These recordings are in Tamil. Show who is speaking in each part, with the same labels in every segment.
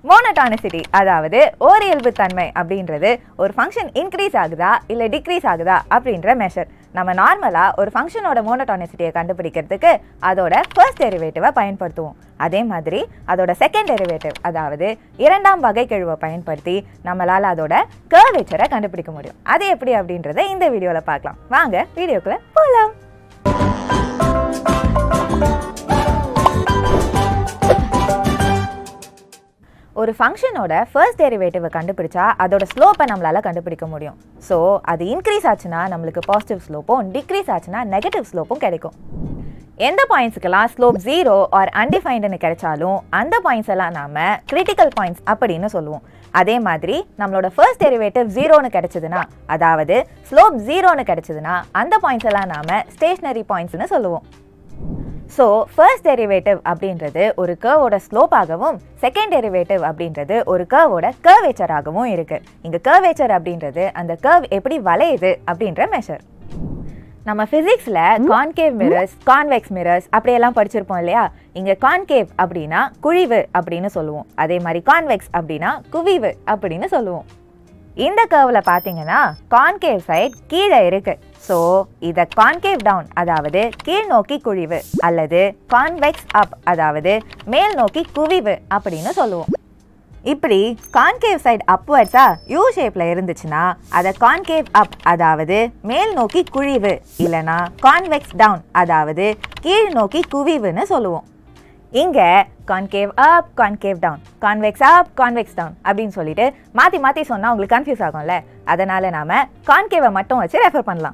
Speaker 1: மோனோடானிசிட்டி அதாவது ஓரியல்பு தன்மை அப்படின்றது ஒரு ஃபங்க்ஷன் இன்க்ரீஸ் ஆகுதா இல்லை டிக்ரீஸ் ஆகுதா அப்படின்ற மெஷர் நம்ம நார்மலாக ஒரு ஃபங்க்ஷனோட மோனோடானிசிட்டியை கண்டுபிடிக்கிறதுக்கு அதோட ஃபர்ஸ்ட் டெரிவேட்டிவை பயன்படுத்துவோம் அதே மாதிரி அதோட செகண்ட் டெரிவேட்டிவ் அதாவது இரண்டாம் வகைக்கெழுவை பயன்படுத்தி நம்மளால் அதோட கர்வேச்சரை கண்டுபிடிக்க முடியும் அது எப்படி அப்படின்றத இந்த வீடியோவில் பார்க்கலாம் வாங்க வீடியோக்குள்ளே போகலாம் ஒரு ஃபங்க்ஷனோட ஃபர்ஸ்ட் டெரிவேட்டிவை கண்டுபிடிச்சா அதோட ஸ்லோப்பை நம்மளால் கண்டுபிடிக்க முடியும் ஸோ அது இன்க்ரீஸ் ஆச்சுன்னா நம்மளுக்கு பாசிட்டிவ் ஸ்லோப்பும் டிக்ரீஸ் ஆச்சுன்னா நெகட்டிவ் ஸ்லோப்பும் கிடைக்கும் எந்த பாயிண்ட்ஸுக்கெல்லாம் ஸ்லோப் ஜீரோ ஆர் அன்டிஃபைண்டுன்னு கிடைச்சாலும் அந்த பாயிண்ட்ஸ் எல்லாம் நாம கிரிட்டிக்கல் பாயிண்ட்ஸ் அப்படின்னு சொல்லுவோம் அதே மாதிரி நம்மளோட ஃபர்ஸ்ட் டெரிவேட்டிவ் ஜீரோன்னு கிடைச்சதுன்னா அதாவது ஸ்லோப் ஜீரோன்னு கிடைச்சதுன்னா அந்த பாயிண்ட்ஸ் எல்லாம் நாம ஸ்டேஷ்னரி பாயிண்ட்ஸ்னு சொல்லுவோம் ஸோ ஃபர்ஸ்ட் டெரிவேட்டிவ் அப்படின்றது ஒரு கர்வோட ஸ்லோப்பாகவும் செகண்ட் டெரிவேட்டிவ் அப்படின்றது ஒரு கர்வோட கர்வேச்சராகவும் இருக்கு இங்க கர்வேச்சர் அப்படின்றது அந்த கர்வ் எப்படி வளையுது அப்படின்ற மெஷர் நம்ம ஃபிசிக்ஸில் கான்கேவ் மிரர்ஸ் கான்வெக்ஸ் மிரர்ஸ் அப்படியெல்லாம் படிச்சிருப்போம் இல்லையா இங்கே கான்கேவ் அப்படின்னா குழிவு அப்படின்னு சொல்லுவோம் அதே மாதிரி கான்வெக்ஸ் அப்படின்னா குவிவு அப்படின்னு சொல்லுவோம் இந்த கர்வில் பார்த்தீங்கன்னா கான்கேவ் சைட் கீழே இருக்கு ஸோ இதை கான்கேவ் டவுன் அதாவது கீழ் நோக்கி குழிவு அல்லது கான்வெக்ஸ் அப் அதாவது மேல் நோக்கி குவிவு அப்படின்னு சொல்லுவோம் இப்படி கான்கேவ் சைடு அப்வர்ட்ஸா யூ ஷேப்ல இருந்துச்சுன்னா அதை கான்கேவ் அப் அதாவது மேல் நோக்கி குழிவு இல்லனா கான்வெக்ஸ் டவுன் அதாவது கீழ் நோக்கி குவிவுன்னு சொல்லுவோம் இங்க concave up concave down convex up convex down அப்படின்னு சொல்லிட்டு மாத்தி மாத்தி சொன்னா உங்களுக்கு கன்ஃபியூஸ் ஆகும்ல அதனால நாம கான்கேவை மட்டும் வச்சு ரெஃபர் பண்ணலாம்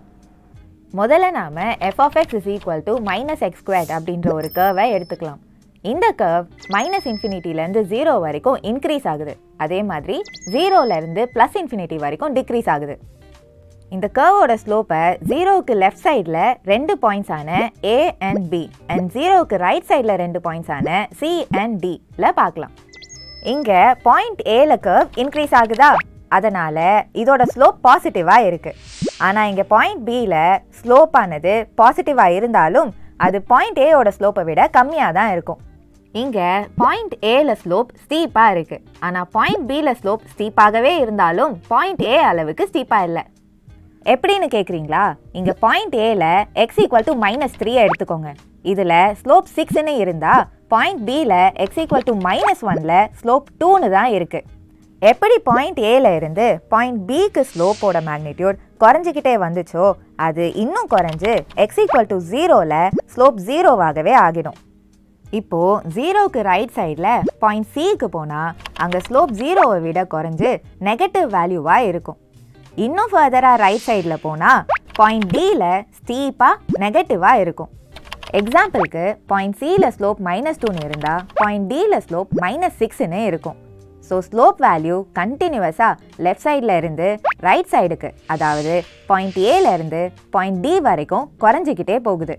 Speaker 1: முதல்ல நாம f of x is equal to minus x square அப்படின்ற ஒரு கர்வை எடுத்துக்கலாம் இந்த கர்வ் மைனஸ் இன்ஃபினிட்டிலேருந்து ஜீரோ வரைக்கும் இன்க்ரீஸ் ஆகுது அதே மாதிரி ஜீரோலேருந்து ப்ளஸ் இன்ஃபினிட்டி வரைக்கும் டிக்ரீஸ் ஆகுது இந்த கர்வோட ஸ்லோப்பை ஜீரோவுக்கு லெஃப்ட் சைடில் ரெண்டு பாயிண்ட்ஸான ஏ அண்ட் பி அண்ட் ஜீரோவுக்கு ரைட் சைடில் ரெண்டு பாயிண்ட்ஸான சி அண்ட் டியில் பார்க்கலாம் இங்கே பாயிண்ட் ஏல கர்வ் இன்க்ரீஸ் ஆகுதா அதனால இதோட ஸ்லோப் பாசிட்டிவாக இருக்கு ஆனால் இங்கே பாயிண்ட் பியில் ஸ்லோப் ஆனது பாசிட்டிவாக இருந்தாலும் அது பாயிண்ட் ஏயோட ஸ்லோப்பை விட கம்மியாக தான் இருக்கும் இங்கே பாயிண்ட் ஏல ஸ்லோப் ஸ்டீப்பாக இருக்கு ஆனால் பாயிண்ட் பியில் ஸ்லோப் ஸ்டீப்பாகவே இருந்தாலும் பாயிண்ட் ஏ அளவுக்கு ஸ்டீப்பாக இல்லை எப்படின்னு கேட்குறீங்களா இங்கே பாயிண்ட் ஏல எக்ஸ் ஈக்குவல் டு மைனஸ் த்ரீயை எடுத்துக்கோங்க இதில் ஸ்லோப் சிக்ஸ்னு இருந்தால் பாயிண்ட் பியில் எக்ஸ் ஈக்குவல் டு மைனஸ் ஒனில் ஸ்லோப் டூன்னு தான் இருக்குது எப்படி பாயிண்ட் ஏல இருந்து பாயிண்ட் பிக்கு ஸ்லோப்போட மேக்னிடியூட் குறைஞ்சிக்கிட்டே வந்துச்சோ அது இன்னும் குறைஞ்சு எக்ஸ் ஈக்குவல் டு ஜீரோவில் ஸ்லோப் ஜீரோவாகவே ஆகிடும் இப்போ ஜீரோவுக்கு ரைட் சைடில் பாயிண்ட் சிக்கு போனால் அங்கே ஸ்லோப் ஜீரோவை விட குறைஞ்சு நெகட்டிவ் வேல்யூவாக இருக்கும் இன்னும் ஃபர்தராக ரைட் சைடில் போனால் பாயிண்ட் டியில் ஸ்டீப்பாக நெகட்டிவாக இருக்கும் எக்ஸாம்பிளுக்கு பாயிண்ட் சியில் ஸ்லோப் மைனஸ் டூன்னு இருந்தால் பாயிண்ட் டியில் ஸ்லோப் மைனஸ் சிக்ஸ்னு இருக்கும் ஸோ ஸ்லோப் வேல்யூ கண்டினியூவஸாக லெஃப்ட் சைடில் இருந்து ரைட் சைடுக்கு அதாவது பாயிண்ட் ஏல இருந்து பாயிண்ட் டி வரைக்கும் குறைஞ்சிக்கிட்டே போகுது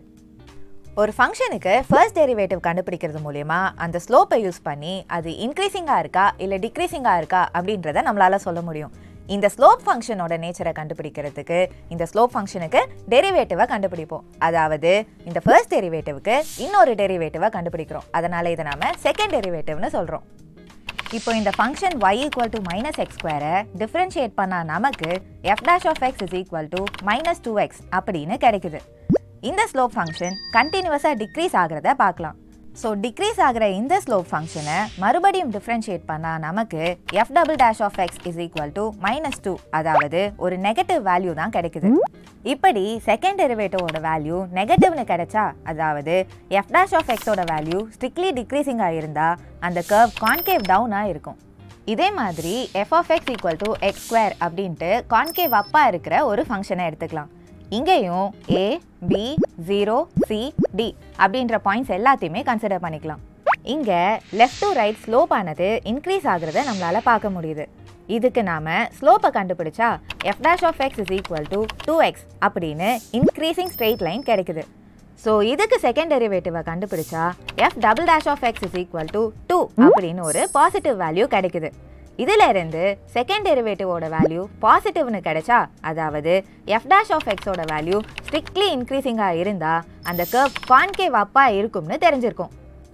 Speaker 1: ஒரு ஃபங்க்ஷனுக்கு ஃபர்ஸ்ட் டெரிவேட்டிவ் கண்டுபிடிக்கிறது மூலயமா அந்த ஸ்லோப்பை யூஸ் பண்ணி அது இன்க்ரீசிங்காக இருக்கா இல்லை டிக்ரீசிங்காக இருக்கா அப்படின்றத நம்மளால சொல்ல முடியும் இந்த ஸ்லோப் ஃபங்க்ஷனோட நேச்சரை கண்டுபிடிக்கிறதுக்கு இந்த ஸ்லோப் ஃபங்க்ஷனுக்கு டெரிவேட்டிவை கண்டுபிடிப்போம் அதாவது இந்த ஃபர்ஸ்ட் டெரிவேட்டிவ்க்கு இன்னொரு டெரிவேட்டிவை கண்டுபிடிக்கிறோம் அதனால இதை நாம செகண்ட் டெரிவேட்டிவ்னு சொல்கிறோம் இப்போ இந்த function y equal to minus x ஸ்கொயரை டிஃப்ரென்ஷியேட் பண்ணால் நமக்கு f dash of x is equal to minus two x அப்படின்னு கிடைக்குது இந்த ஸ்லோப் ஃபங்க்ஷன் கண்டினியூவஸாக டிக்ரீஸ் ஆகிறத பார்க்கலாம் ஸோ டிக்ரீஸ் ஆகிற இந்த ஸ்லோப் ஃபங்க்ஷனை மறுபடியும் டிஃப்ரென்ஷியேட் பண்ணால் நமக்கு f double dash of x is equal to minus two அதாவது ஒரு நெகட்டிவ் வேல்யூ தான் கிடைக்குது இப்படி செகண்ட் டெரிவேட்டிவோட வேல்யூ நெகட்டிவ்னு கிடைச்சா அதாவது எஃப் டேஷ் ஆஃப் எக்ஸோட வேல்யூ ஸ்ட்ரிக்ட்லி டிக்ரீசிங்காக இருந்தால் அந்த கர்வ் கான்கேவ் டவுனாக இருக்கும் இதே மாதிரி f of x equal to x square அப்படின்ட்டு கான்கேவ் அப்பாக இருக்கிற ஒரு ஃபங்க்ஷனை எடுத்துக்கலாம் இங்கேயும் a b zero c d அப்படின்ற பாயிண்ட்ஸ் எல்லாத்தையுமே கன்சிடர் பண்ணிக்கலாம் இங்கே லெஃப்ட் டு ரைட் ஸ்லோப் ஆனது இன்க்ரீஸ் ஆகுறத நம்மளால பார்க்க முடியுது இதுக்கு நாம ஸ்லோப்பை கண்டுபிடிச்சா f dash of x is equal to two x அப்படின்னு இன்க்ரீசிங் ஸ்ட்ரெயிட் லைன் கிடைக்குது ஸோ இதுக்கு செகண்ட் டெரிவேட்டிவை கண்டுபிடிச்சா f double dash of x is equal to two அப்படின்னு ஒரு பாசிட்டிவ் வேல்யூ கிடைக்குது இதுல இருந்து செகண்ட் டெரிவேட்டிவோட வேல்யூ பாசிட்டிவ்னு கிடைச்சா அதாவது எஃப் டேஷ் ஆஃப் எக்ஸோட வேல்யூ ஸ்ட்ரிக்ட்லி இன்க்ரீசிங்காக இருந்தால் அந்த கர்வ் கான்கேவ் அப்பா இருக்கும்னு தெரிஞ்சிருக்கும்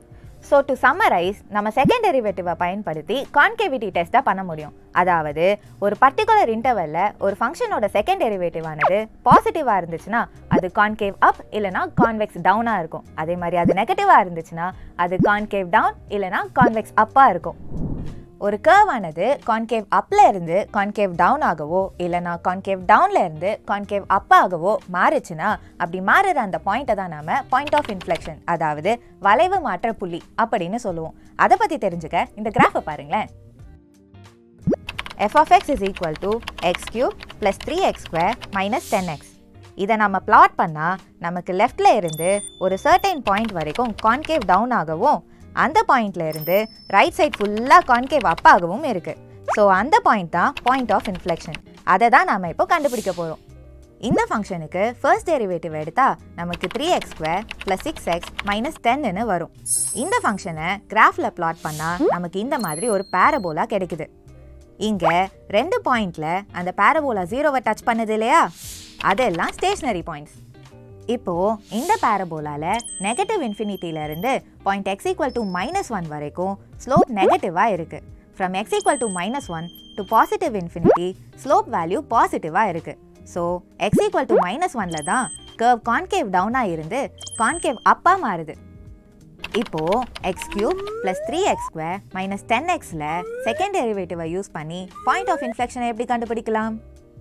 Speaker 1: ஸோ டு சம்மரைஸ் நம்ம செகண்ட் டெரிவேட்டிவை பயன்படுத்தி கான்கேவிட்டி டெஸ்ட்டை பண்ண முடியும் அதாவது ஒரு பர்டிகுலர் இன்டர்வெல்ல ஒரு ஃபங்க்ஷனோட செகண்ட் டெரிவேட்டிவ் ஆனது பாசிட்டிவாக இருந்துச்சுன்னா அது கான்கேவ் அப் இல்லைனா கான்வெக்ஸ் டவுனாக இருக்கும் அதே மாதிரி அது நெகட்டிவாக இருந்துச்சுன்னா அது கான்கேவ் டவுன் இல்லைனா கான்வெக்ஸ் அப்பாக இருக்கும் ஒரு கர்வ் ஆனது கான்கேவ் அப்ல இருந்து கான்கேவ் டவுன் ஆகவோ இல்லைனா கான்கேவ் டவுன்ல இருந்து கான்கேவ் அப் ஆகவோ மாறுச்சுன்னா அப்படி மாறுற அந்த பாயிண்ட்டை தான் நாம பாயிண்ட் ஆஃப் இன்ஃப்ளெக்ஷன் அதாவது வளைவு மாற்ற புள்ளி அப்படின்னு சொல்லுவோம் அதை பத்தி தெரிஞ்சுக்க இந்த கிராஃபை பாருங்களேன் f of x is equal to x cube plus 3x square minus 10x இதை நம்ம பிளாட் பண்ணால் நமக்கு லெஃப்டில் இருந்து ஒரு சர்டைன் பாயிண்ட் வரைக்கும் கான்கேவ் டவுன் ஆகவும் அந்த பாயிண்ட்ல இருந்து ரைட் சைட் ஃபுல்லாக கான்கேவ் அப் ஆகவும் இருக்குது ஸோ அந்த பாயிண்ட் தான் பாயிண்ட் ஆஃப் இன்ஃப்ளெக்ஷன் அதை தான் நாம் இப்போ கண்டுபிடிக்க போகிறோம் இந்த ஃபங்க்ஷனுக்கு ஃபர்ஸ்ட் டெரிவேட்டிவ் எடுத்தா நமக்கு three x square plus six x minus டென்னு வரும் இந்த ஃபங்க்ஷனை கிராஃபில் பிளாட் பண்ணால் நமக்கு இந்த மாதிரி ஒரு பேரபோலா கிடைக்குது இங்க ரெண்டு பாயிண்ட்ல அந்த பேரபோலா ஜீரோவை டச் பண்ணுது இல்லையா அதெல்லாம் ஸ்டேஷனரி பாயிண்ட்ஸ் இப்போ இந்த பேரபோலால நெகட்டிவ் இன்ஃபினிட்டில இருந்து point x equal to minus one வரைக்கும் ஸ்லோப் நெகட்டிவா இருக்கு from x equal to minus one to positive infinity slope value பாசிட்டிவா இருக்கு so x equal to minus ஒன்ல தான் கர்வ் கான்கேவ் டவுனா இருந்து கான்கேவ் அப்பா மாறுது இப்போ x cube plus three x square minus ten எக்ஸில் செகண்ட் டெரிவேட்டிவை யூஸ் பண்ணி பாயிண்ட் ஆஃப் இன்ஃப்ளெக்ஷனை எப்படி கண்டுபிடிக்கலாம்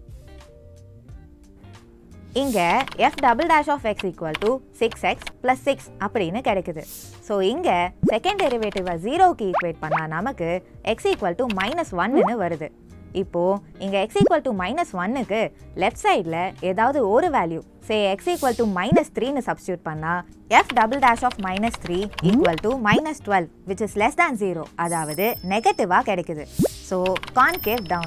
Speaker 1: இங்கே f double dash of x equal to six x plus six அப்படின்னு கிடைக்குது ஸோ இங்கே செகண்ட் டெரிவேட்டிவை ஜீரோக்கு ஈக்குவேட் பண்ணால் நமக்கு எக்ஸ் ஈக்குவல் டு மைனஸ் ஒன்னு வருது இப்போ இங்கே எக்ஸ் ஈக்குவல் டு மைனஸ் ஒன்னுக்கு லெஃப்ட் சைடில் ஏதாவது ஒரு value say x equal to minus த்ரீன்னு சப்ஸ்டியூட் பண்ணால் f double dash of minus three equal to minus twelve which is less than zero அதாவது நெகட்டிவாக கிடைக்குது ஸோ கான்கேவ் டவுன்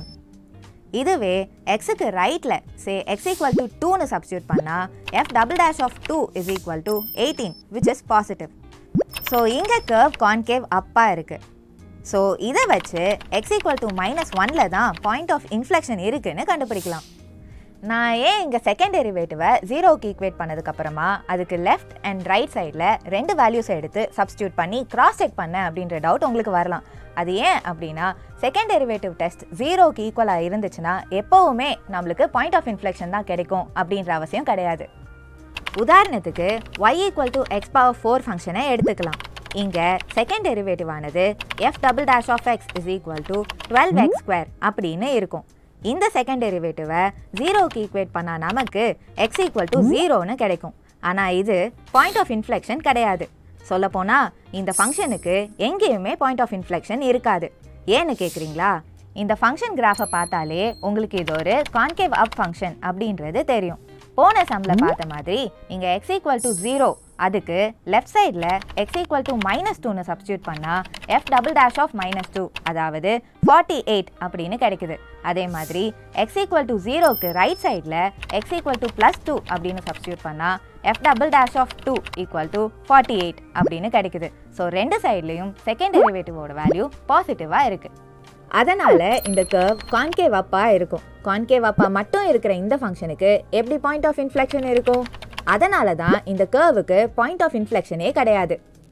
Speaker 1: இதுவே எக்ஸுக்கு ரைட்டில் சே எக்ஸ் ஈக்குவல் டு டூன்னு சப்ஸ்டியூட் பண்ணால் f double dash of two is equal to eighteen which is positive so இங்கே கர்வ் கான்கேவ் அப்பாக இருக்குது ஸோ இதை வச்சு எக்ஸ் ஈக்குவல் டு மைனஸ் ஒனில் தான் பாயிண்ட் ஆஃப் இன்ஃப்ளெக்ஷன் இருக்குன்னு கண்டுபிடிக்கலாம் நான் ஏன் இங்கே செகண்ட் டெரிவேட்டிவை ஜீரோக்கு ஈக்குவேட் பண்ணதுக்கப்புறமா அதுக்கு லெஃப்ட் அண்ட் ரைட் சைடில் ரெண்டு வேல்யூஸை எடுத்து சப்ஸ்டியூட் பண்ணி கிராஸ் செக் பண்ணேன் அப்படின்ற டவுட் உங்களுக்கு வரலாம் அது ஏன் அப்படின்னா செகண்ட் டெரிவேட்டிவ் டெஸ்ட் ஜீரோக்கு ஈக்குவலாக இருந்துச்சுன்னா எப்போவுமே நம்மளுக்கு பாயிண்ட் ஆஃப் இன்ஃப்ளெக்ஷன் தான் கிடைக்கும் அப்படின்ற அவசியம் கிடையாது உதாரணத்துக்கு y equal to x power four ஃபங்க்ஷனை எடுத்துக்கலாம் இங்கே செகண்ட் டெரிவேட்டிவ் ஆனது f double dash of x is equal to twelve x square அப்படின்னு இருக்கும் இந்த செகண்ட் டெரிவேட்டிவை ஜீரோக்கு ஈக்குவேட் பண்ணால் நமக்கு எக்ஸ் ஈக்குவல் டு ஜீரோன்னு கிடைக்கும் ஆனால் இது பாயிண்ட் ஆஃப் இன்ஃப்ளெக்ஷன் கிடையாது சொல்லப்போனால் இந்த ஃபங்க்ஷனுக்கு எங்கேயுமே பாயிண்ட் ஆஃப் இன்ஃப்ளெக்ஷன் இருக்காது ஏன்னு கேட்குறீங்களா இந்த ஃபங்க்ஷன் கிராஃபை பார்த்தாலே உங்களுக்கு இது ஒரு கான்கேவ் அப் ஃபங்க்ஷன் அப்படின்றது தெரியும் போன சம்ல பார்த்த மாதிரி இங்கே எக்ஸ் ஈக்குவல் டு ஜீரோ அதுக்கு லெஃப்ட் சைடில் எக்ஸ் ஈக்குவல் டு மைனஸ் டூன்னு சப்ஸ்டியூட் பண்ணால் f double dash of minus two அதாவது ஃபார்ட்டி எயிட் அப்படின்னு கிடைக்குது அதே மாதிரி எக்ஸ் ஈக்குவல் டு ஜீரோக்கு ரைட் சைடில் x equal to plus two அப்படின்னு சப்ஸ்டியூட் பண்ணால் f double dash of two equal to forty eight அப்படின்னு கிடைக்குது ஸோ ரெண்டு சைட்லேயும் செகண்ட் டெரிவேட்டிவோட வேல்யூ பாசிட்டிவாக இருக்குது அதனால இந்த கர்வ் கான்கேவ் அப்பா இருக்கும் கான்கேவ் அப்பா மட்டும் இருக்கிற இந்த ஃபங்க்ஷனுக்கு எப்படி பாயிண்ட் ஆஃப் இன்ஃப்ளெக்ஷன் இருக்கும் அதனால தான் இந்த கர்வுக்கு பாயிண்ட் ஆஃப் இன்ஃப்ளெக்ஷனே கிடையாது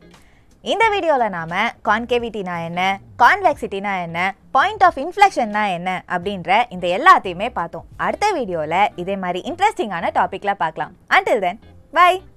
Speaker 1: இந்த வீடியோவில் நாம கான்கேவிட்டினா என்ன கான்வெக்சிட்டினா என்ன பாயிண்ட் ஆஃப் இன்ஃப்ளெக்ஷன்னா என்ன அப்படின்ற இந்த எல்லாத்தையுமே பார்த்தோம் அடுத்த வீடியோவில் இதே மாதிரி இன்ட்ரெஸ்டிங்கான டாப்பிக்கில் பார்க்கலாம் அண்டில் தென் பை